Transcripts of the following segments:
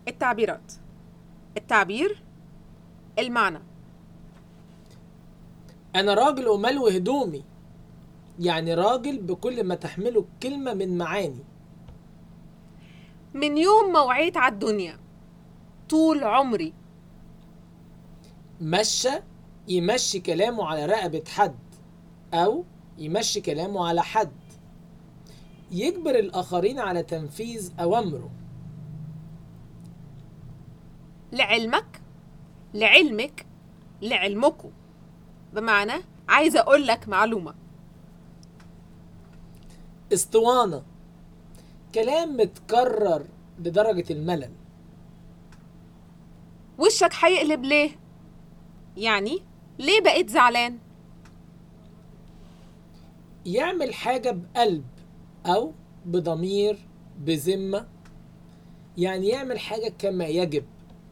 التعبيرات التعبير المعنى أنا راجل أملو هدومي يعني راجل بكل ما تحمله الكلمة من معاني من يوم ما وعيت على الدنيا طول عمري مشى يمشي كلامه على رقبة حد أو يمشي كلامه على حد يجبر الآخرين على تنفيذ أوامره لعلمك لعلمك لعلمكم بمعنى عايزة أقول لك معلومة اسطوانة كلام متكرر لدرجة الملل وشك هيقلب ليه؟ يعني ليه بقيت زعلان؟ يعمل حاجة بقلب أو بضمير بذمة يعني يعمل حاجة كما يجب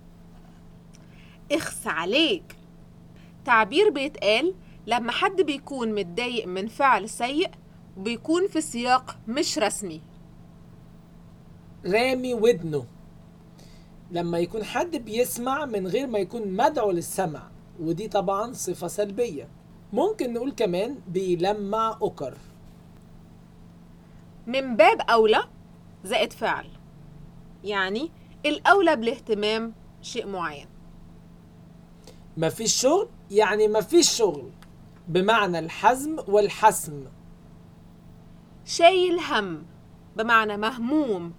اخس عليك تعبير بيتقال لما حد بيكون متضايق من فعل سيء وبيكون في سياق مش رسمي رامي ودنه لما يكون حد بيسمع من غير ما يكون مدعو للسمع ودي طبعا صفة سلبية ممكن نقول كمان بيلمع أكر من باب أولى زائد فعل يعني الأولى بالاهتمام شيء معين مفيش شغل يعني مفيش شغل بمعنى الحزم والحسم شايل هم بمعنى مهموم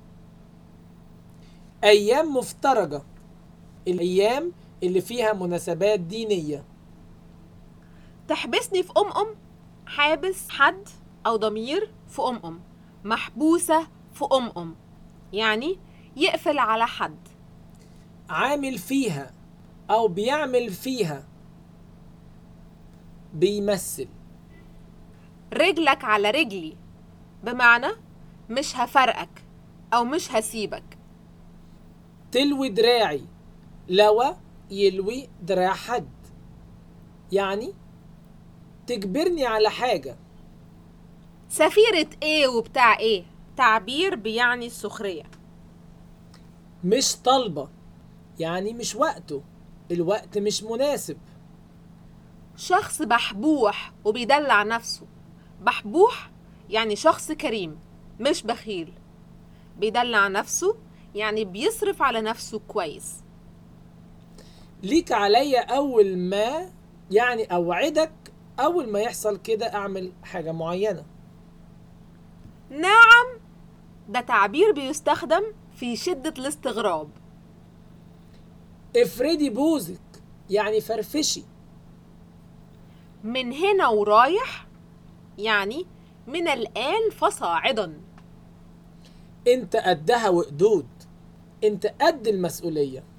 أيام مفترجة الأيام اللي فيها مناسبات دينية تحبسني في أم أم حابس حد أو ضمير في أم أم محبوسة في أم أم يعني يقفل على حد عامل فيها أو بيعمل فيها بيمثل رجلك على رجلي بمعنى مش هفرقك أو مش هسيبك تلوي دراعي لوى يلوي دراع حد يعني تجبرني على حاجة سفيرة ايه وبتاع ايه تعبير بيعني السخرية مش طالبة يعني مش وقته الوقت مش مناسب شخص بحبوح وبيدلع نفسه بحبوح يعني شخص كريم مش بخيل بيدلع نفسه يعني بيصرف على نفسه كويس ليك عليا أول ما يعني أوعدك أول ما يحصل كده أعمل حاجة معينة نعم ده تعبير بيستخدم في شدة الاستغراب افردي بوزك يعني فرفشي من هنا ورايح يعني من الآن فصاعدا انت قدها وقدود انت قد المسؤولية